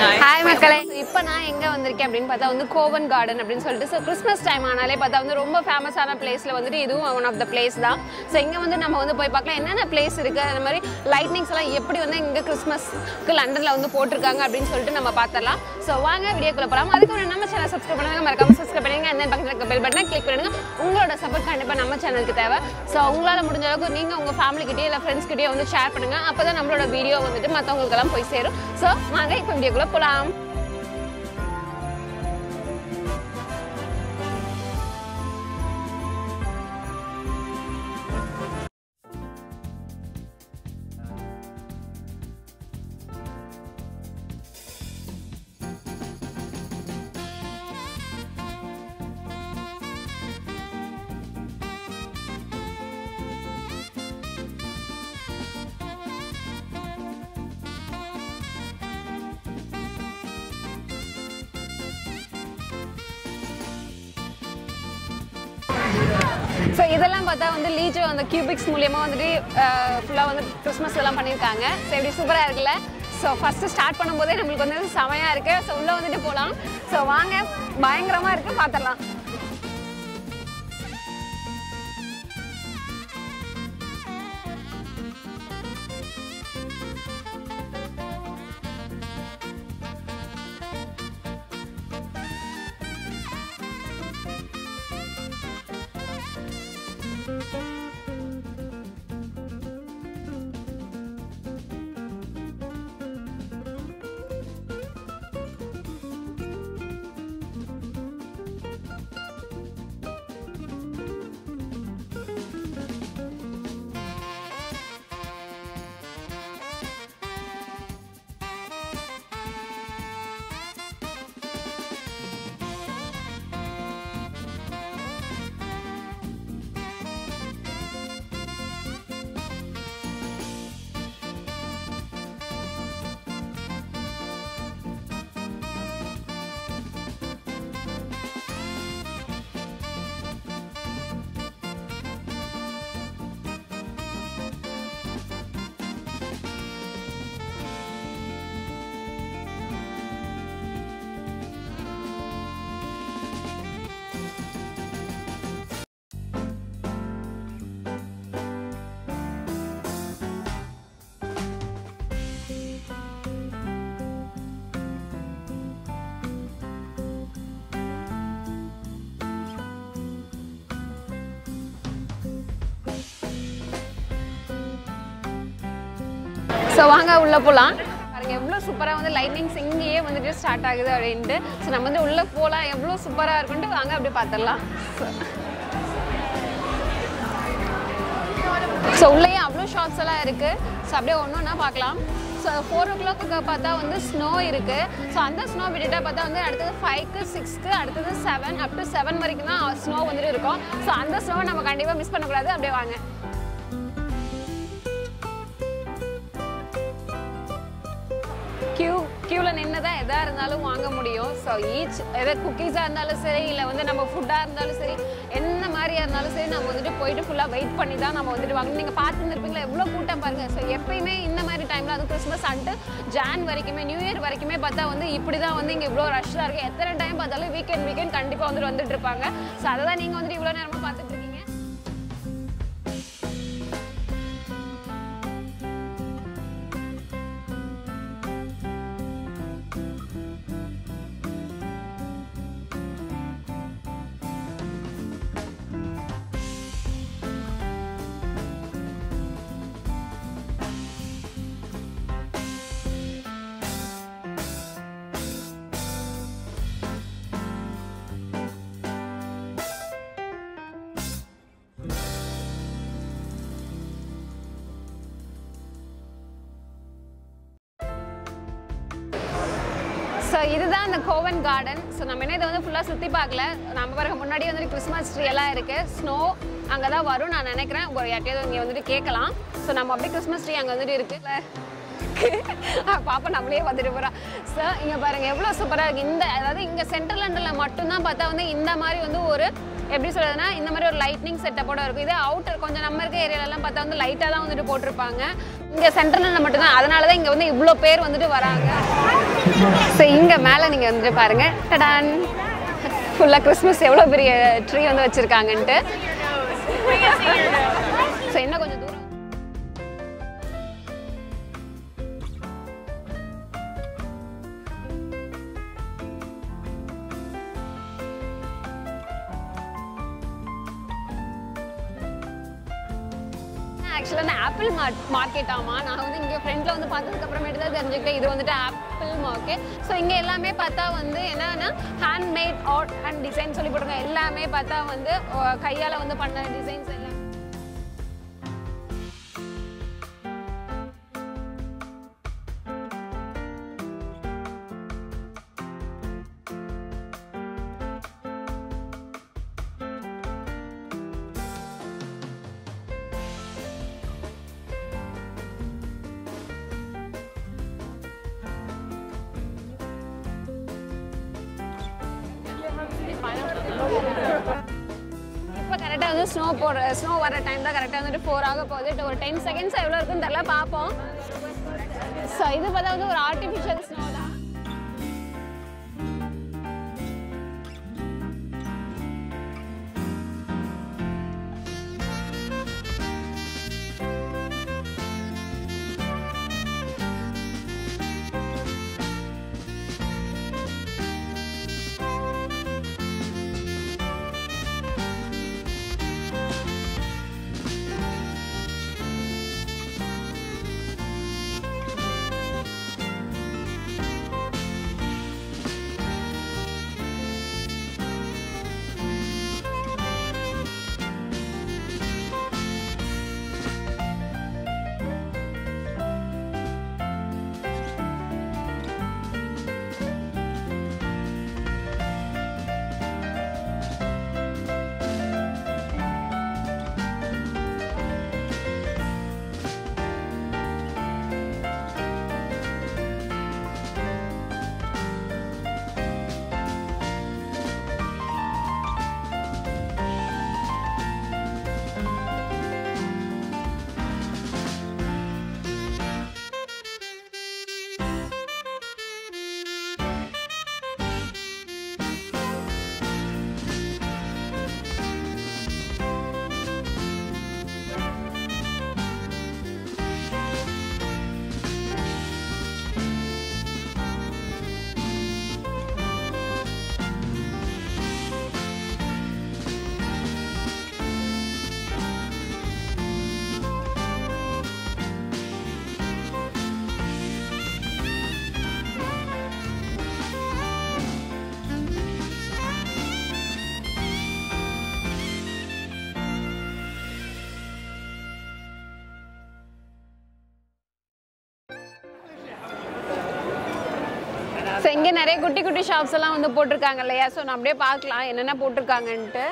hi மக்களே இப்போ நான் எங்கே வந்திருக்கேன் அப்படின்னு பார்த்தா வந்து கோவன் கார்டன் அப்படின்னு சொல்லிட்டு ஸோ கிறிஸ்மஸ் டைம் ஆனாலே பார்த்தா வந்து ரொம்ப ஃபேமஸான பிளேஸில் வந்துட்டு இதுவும் ஒன் ஆஃப் த பிளேஸ் தான் ஸோ இங்கே வந்து நம்ம வந்து போய் பார்க்கலாம் என்னென்ன பிளேஸ் இருக்குது அந்த மாதிரி லைட்னிங்ஸ் எல்லாம் எப்படி வந்து இங்கே கிறிஸ்மஸ்க்கு லண்டனில் வந்து போட்டிருக்காங்க அப்படின்னு சொல்லிட்டு நம்ம பார்த்துடலாம் ஸோ வாங்க வீடியோக்குள்ள போகலாம் அதுக்கு முன்னாடி நம்ம சேனல் சப்ஸ்கிரைப் பண்ணுங்க மறக்காம சப்ஸ்கிரைப் பண்ணுங்க அந்த பக்கத்தில் இருக்க பெல் பட்டனை கிளிக் பண்ணுங்க உங்களோட சப்போர்ட் கண்டிப்பாக நம்ம சேனலுக்கு தேவை ஸோ உங்களால் முடிஞ்ச அளவுக்கு நீங்கள் உங்கள் ஃபேமிலிக்கிட்டே இல்லை ஃப்ரெண்ட்ஸ்கிட்டே வந்து ஷேர் பண்ணுங்க அப்போ தான் நம்மளோட வீடியோ வந்துட்டு மற்றவங்களுக்கெல்லாம் போய் சேரும் ஸோ வாங்க இப்போ வீடியோக்குள்ளே போகலாம் ஸோ இதெல்லாம் பார்த்தா வந்து லீஜோ அந்த கியூபிக்ஸ் மூலியமா வந்துட்டு ஃபுல்லாக வந்து கிறிஸ்மஸ் எல்லாம் பண்ணியிருக்காங்க ஸோ இப்படி சூப்பராக இருக்குல்ல ஸோ ஃபஸ்ட்டு ஸ்டார்ட் பண்ணும்போதே நம்மளுக்கு வந்து செமையாக இருக்குது ஸோ உள்ளே வந்துட்டு போகலாம் ஸோ வாங்க பயங்கரமாக இருக்குது பார்த்துடலாம் ஸோ வாங்க உள்ளே போகலாம் பாருங்க எவ்வளோ சூப்பராக வந்து லைட்னிங்ஸ் இங்கேயே வந்துட்டு ஸ்டார்ட் ஆகுது அப்படின்ட்டு ஸோ நம்ம வந்து உள்ளே போகலாம் எவ்வளோ சூப்பராக இருக்குன்ட்டு வாங்க அப்படியே பார்த்துடலாம் ஸோ உள்ளேயே அவ்வளோ ஷாப்ஸ் எல்லாம் இருக்குது ஸோ அப்படியே ஒன்று ஒன்றா பார்க்கலாம் ஸோ ஃபோர் ஓ கிளாக்கு பார்த்தா வந்து ஸ்னோ இருக்குது ஸோ அந்த ஸ்னோ விட்டுட்டா பார்த்தா வந்து அடுத்தது ஃபைவ்க்கு சிக்ஸ்க்கு அடுத்தது செவன் அப் டு செவன் வரைக்கும் தான் ஸ்னோ வந்துட்டு இருக்கும் ஸோ அந்த ஸ்னோவை நம்ம கண்டிப்பாக மிஸ் பண்ணக்கூடாது அப்படியே வாங்க கியூ கியூவில் நின்று தான் எதாக இருந்தாலும் வாங்க முடியும் ஸோ ஈச் எதாவது குக்கீஸாக இருந்தாலும் சரி இல்லை வந்து நம்ம ஃபுட்டாக இருந்தாலும் சரி என்ன மாதிரியா இருந்தாலும் சரி நம்ம வந்துட்டு போயிட்டு ஃபுல்லாக வெயிட் பண்ணி தான் நம்ம வந்துட்டு வாங்கணும் நீங்கள் பார்த்துருப்பீங்களா எவ்வளோ கூட்டம் பாருங்கள் ஸோ எப்பயுமே இந்த மாதிரி டைமில் அது கிறிஸ்மஸ் அன்ட்டு ஜான் வரைக்குமே நியூ இயர் வரைக்குமே பார்த்தா வந்து இப்படி தான் வந்து இங்கே இவ்வளோ ரஷ்ஷாக இருக்குது எத்தனை டைம் பார்த்தாலும் வீக்கெண்ட் வீக்கெண்ட் கண்டிப்பாக வந்துட்டு வந்துட்டு இருப்பாங்க ஸோ அதை தான் நீங்கள் வந்துட்டு இவ்வளோ நேரமாக பார்த்துட்டு இருக்கீங்க ஸோ இதுதான் அந்த கோவன் கார்டன் ஸோ நம்ம என்ன இதை வந்து ஃபுல்லாக சுற்றி பார்க்கல நம்ம பாருங்க முன்னாடி வந்துட்டு கிறிஸ்மஸ் ட்ரீ எல்லாம் இருக்குது ஸ்னோ அங்கே தான் வரும் நான் நினைக்கிறேன் ஒரு யார்ட்டையாவது இங்கே வந்துட்டு கேட்கலாம் ஸோ நம்ம அப்படியே கிறிஸ்மஸ் ட்ரீ அங்கே வந்துட்டு இருக்குல்ல இருக்கு பாப்பா நம்மளே பார்த்துட்டு போறா ஸோ இங்க பாருங்க எவ்வளவு சூப்பரா இருக்கு இந்த அதாவது இங்க சென்ட்ரல் லண்டன்ல மட்டும்தான் பார்த்தா வந்து இந்த மாதிரி வந்து ஒரு எப்படி சொல்றதுன்னா இந்த மாதிரி ஒரு லைட்னிங் செட்டப்போட இருக்கும் இதே அவுட்டர் கொஞ்சம் நம்ம இருக்க ஏரியாலலாம் பார்த்தா வந்து லைட்டாக தான் வந்துட்டு போட்டிருப்பாங்க இங்கே சென்ட்ரலில் மட்டும்தான் அதனால தான் இங்கே வந்து இவ்வளோ பேர் வந்துட்டு வராங்க ஸோ இங்கே மேலே நீங்கள் வந்துட்டு பாருங்க டடான் ஃபுல்லாக கிறிஸ்மஸ் எவ்வளோ பெரிய ட்ரீ வந்து வச்சுருக்காங்கன்ட்டு ஸோ இன்னும் கொஞ்சம் தூரம் ஆக்சுவலாக இந்த ஆப்பிள் மார்க் மார்க்கெட் ஆமா நான் வந்து இங்கே ஃப்ரெண்டில் வந்து பார்த்ததுக்கு அப்புறமேட்டு தான் தெரிஞ்சுக்கிட்டேன் இது வந்துட்டு ஆப்பிள் மார்க்கெட் ஸோ இங்கே எல்லாமே பார்த்தா வந்து என்னன்னா ஹேண்ட்மேட் ஆர்ட் அண்ட் டிசைன் சொல்லி போட்டிருக்காங்க எல்லாமே பார்த்தா வந்து கையால் வந்து பண்ண டிசைன்ஸ் எல்லாம் இப்போ கரெக்டாக வந்து ஸ்னோ போடுற ஸ்னோ வர டைம் தான் கரெக்டாக வந்துட்டு ஃபோர் ஆக போகுது ஒரு டென் செகண்ட்ஸ் எவ்வளோ இருக்குன்னு தெரியல பார்ப்போம் ஸோ இது பார்த்தா வந்து ஒரு ஆர்டிஃபிஷியல் ஸ்னோ தான் ஸோ இங்கே நிறைய குட்டி குட்டி ஷாப்ஸ் எல்லாம் வந்து போட்டிருக்காங்க இல்லையா ஸோ நான் அப்படியே பார்க்கலாம் என்னென்ன போட்டிருக்காங்கன்ட்டு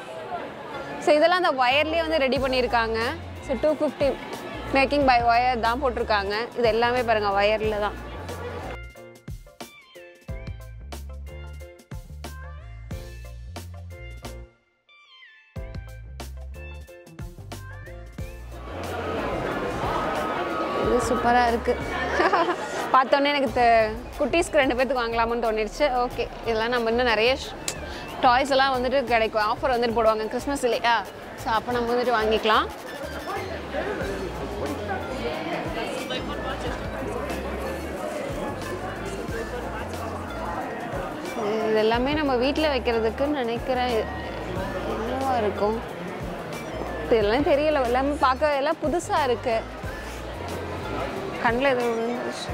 ஸோ இதெல்லாம் அந்த ஒயர்லேயே வந்து ரெடி பண்ணியிருக்காங்க so two fifty making by wire தான் போட்டிருக்காங்க இது எல்லாமே பாருங்கள் ஒயரில் தான் இது சூப்பராக இருக்குது பார்த்தோன்னே எனக்கு தெ- குட்டீஸ்க்கு ரெண்டு பேத்துக்கு வாங்கலாமான்னு தோணிடுச்சு ஓகே இதெல்லாம் நம்ம இன்னும் நிறைய டாய்ஸ் எல்லாம் வந்துட்டு கிடைக்கும் ஆஃபர் வந்துட்டு போடுவாங்க கிறிஸ்மஸ் இல்லையா ஸோ அப்போ நம்ம வந்துட்டு வாங்கிக்கலாம் இது எல்லாமே நம்ம வீட்டில் வைக்கிறதுக்குன்னு நினைக்கிறேன் என்னவா இருக்கும் இதெல்லாம் தெரியல எல்லாமே பார்க்க எல்லாம் புதுசாக இருக்குது கண்ணில் எதுவும் விழுந்துருச்சு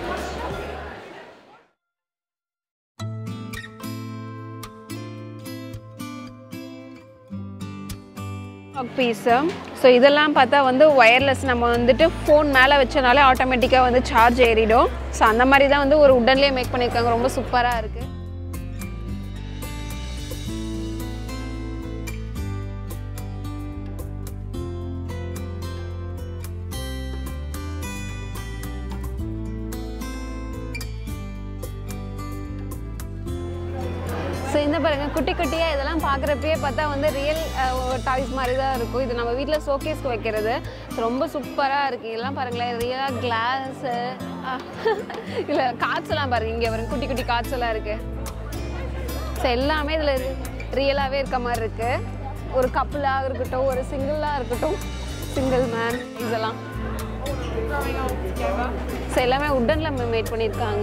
பீஸு ஸோ இதெல்லாம் பார்த்தா வந்து ஒயர்லெஸ் நம்ம வந்துட்டு ஃபோன் மேலே வச்சனாலே ஆட்டோமேட்டிக்காக வந்து சார்ஜ் ஏறிடும் ஸோ அந்த மாதிரி தான் வந்து ஒரு உடன்லேயே மேக் பண்ணியிருக்காங்க ரொம்ப சூப்பராக இருக்குது ஸோ இந்த பாருங்க குட்டி குட்டியாக இதெல்லாம் பார்க்குறப்பயே பார்த்தா வந்து ரியல் டாய்ஸ் மாதிரி தான் இருக்கும் இது நம்ம வீட்டில் ஷோகேஸ்க்கு வைக்கிறது So, ரொம்ப சூப்பராக இருக்குது இதெல்லாம் பாருங்களேன் ரியலாக கிளாஸு இல்லை காய்ச்சலாம் பாருங்க இங்கே பாருங்க குட்டி குட்டி காய்ச்சலாம் இருக்குது ஸோ எல்லாமே இதில் ரியலாகவே இருக்க மாதிரி இருக்குது ஒரு கப்புளாக இருக்கட்டும் ஒரு சிங்கிளாக இருக்கட்டும் சிங்கிள் மேன் இதெல்லாம் ஸோ எல்லாமே உட்டனில் மேட் பண்ணியிருக்காங்க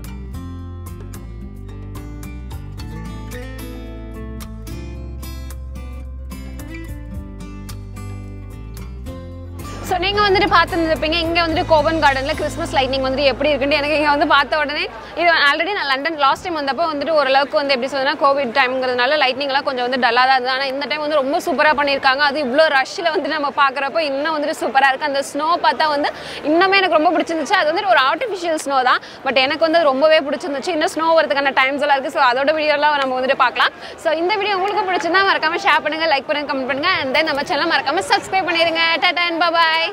ஸோ நீங்கள் வந்துட்டு பார்த்துருந்துருப்பீங்க இங்கே வந்துட்டு கோவன் கார்டனில் கிறிஸ்மஸ் லைட்னிங் வந்துட்டு எப்படி இருக்குன்னு எனக்கு இங்கே வந்து பார்த்த உடனே இது ஆல்ரெடி நான் லண்டன் லாஸ்ட் டைம் வந்தப்போ வந்துட்டு ஓரளவுக்கு வந்து எப்படி சொல்லுன்னா கோவிட் டைம்ங்கிறதுனால லைட்னிங்லாம் கொஞ்சம் வந்து டல்லாக தான் இருந்தது ஆனால் இந்த டைம் வந்து ரொம்ப சூப்பராக பண்ணியிருக்காங்க அது இவ்வளோ ரஷ்ஷில் வந்து நம்ம பார்க்குறப்போ இன்னும் வந்துட்டு சூப்பராக இருக்குது அந்த ஸ்னோ பார்த்தா வந்து இன்னுமே எனக்கு ரொம்ப பிடிச்சிருந்துச்சு அது வந்துட்டு ஒரு ஆர்டிஃபிஷியல் ஸ்னோ தான் பட் எனக்கு வந்து அது ரொம்பவே பிடிச்சிருந்துச்சு இன்னும் ஸ்னோ வரதுக்கான டைம்ஸ் எல்லாம் இருக்குது ஸோ அதோட வீடியோலாம் நம்ம வந்துட்டு பார்க்கலாம் ஸோ இந்த வீடியோ உங்களுக்கு பிடிச்சிருந்தா மறக்காம ஷேர் பண்ணுங்க லைக் பண்ணுங்க கமெண்ட் பண்ணுங்க அண்ட் தென் நம்ம சேனல் மறக்காம சப்ஸ்கிரைப் பண்ணிடுங்க டாடா அண்ட் பாய்